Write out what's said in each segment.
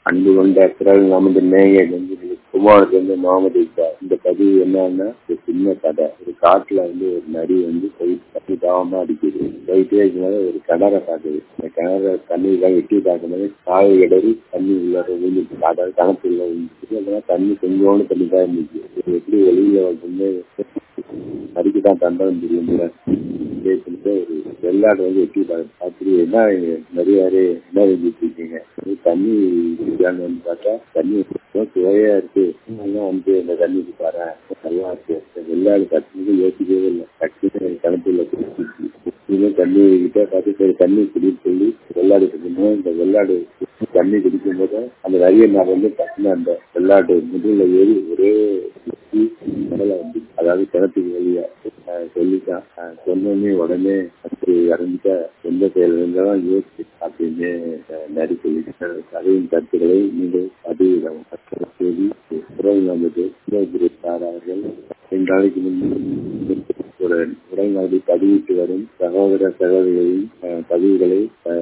அன்பு கொண்ட பிறகு நமது நேய நெஞ்சுகளில் குமாரத்திலிருந்து முகமது இக்பால் இந்த பதிவு என்னன்னா ஒரு சின்ன கதை ஒரு காட்டுல வந்து ஒரு நரி வந்து போய் தண்ணி தாவமா அடிக்குது போயிட்டே இருக்கும்போது ஒரு கிணற பாக்குது அந்த கிணற தண்ணியெல்லாம் வெட்டி பார்க்கும்போது காய இடறி தண்ணி உள்ள விழுந்துச்சு அதாவது கணக்கு உள்ள விழுந்துச்சு அதெல்லாம் தண்ணி கொஞ்சோண்டு தண்ணி தான் இருந்துச்சு இது எப்படி வெளியில வந்து நரிக்கு தான் தண்டனை தெரியும் சொல்லிட்டு ஒரு வெள்ளாடு வந்து வெட்டி பார்த்துட்டு என்ன நிறையாரு என்ன செஞ்சுட்டு இருக்கீங்க தண்ணி குடிக்கான்னு வந்து பார்த்தா தண்ணி சுவையா இருக்கு இன்னும் வந்து இந்த தண்ணிக்கு பாரு நல்லா இருக்கு வெள்ளாடு கட்டுறது யோசிக்கவே இல்லை கட்டு கணக்குள்ள இன்னும் தண்ணி கிட்ட பார்த்து சரி தண்ணி குடின்னு சொல்லி வெள்ளாடு குடிக்கணும் இந்த வெள்ளாடு தண்ணி குடிக்கும் போது அந்த நிறைய நான் வந்து டக்குன்னு அந்த வெள்ளாடு முதுகுல ஏறி ஒரே கடலை வந்து அதாவது கிணத்துக்கு வெளியே சொல்லிட்டான் சொன்னோடனே உடனே அப்படி இறந்துட்டா எந்த செயல் இருந்தாலும் யோசிச்சு அப்படின்னு நரி சொல்லிட்டு கதையின் கருத்துக்களை நீங்கள் பதிவிடவும் செய்தி உறவு நமது சார் அவர்கள் ரெண்டு நாளைக்கு முன்பு ஒரு உரைநாடி பதிவிட்டு வரும் சகோதர சகோதரிகளின் பதிவுகளை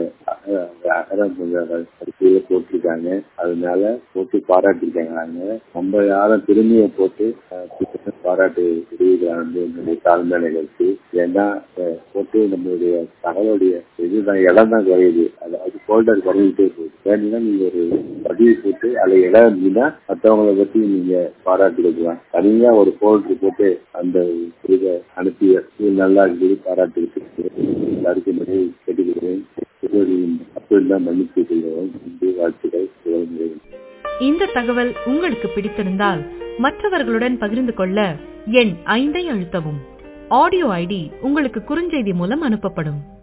கருத்தியில போட்டிருக்காங்க அதனால போட்டு பாராட்டிருக்காங்க நம்ம யாரும் திரும்பிய போட்டு பாராட்டு தெரிவிக்கிறாங்க வந்து என்னுடைய தாழ்ந்த நிகழ்ச்சி ஏன்னா போட்டு நம்மளுடைய தகவலுடைய இதுதான் இடம் தான் குறையுது அதாவது ஃபோல்டர் குறைஞ்சிட்டே போகுது வேணும்னா நீங்க ஒரு பதிவு போட்டு அதுல இடம் இருந்தீங்கன்னா மற்றவங்களை பத்தி நீங்க பாராட்டு வைக்கலாம் தனியா ஒரு ஃபோல்டர் போட்டு அந்த இதை அனுப்பி நல்லா இருக்குது பாராட்டு எல்லாருக்கும் கேட்டுக்கிறேன் அப்படிதான் மன்னித்து கொள்வோம் வாழ்த்துக்கள் இந்த தகவல் உங்களுக்கு பிடித்திருந்தால் மற்றவர்களுடன் பகிர்ந்து கொள்ள எண் ஐந்தை அழுத்தவும் ஆடியோ ஐடி உங்களுக்கு குறுஞ்செய்தி மூலம் அனுப்பப்படும்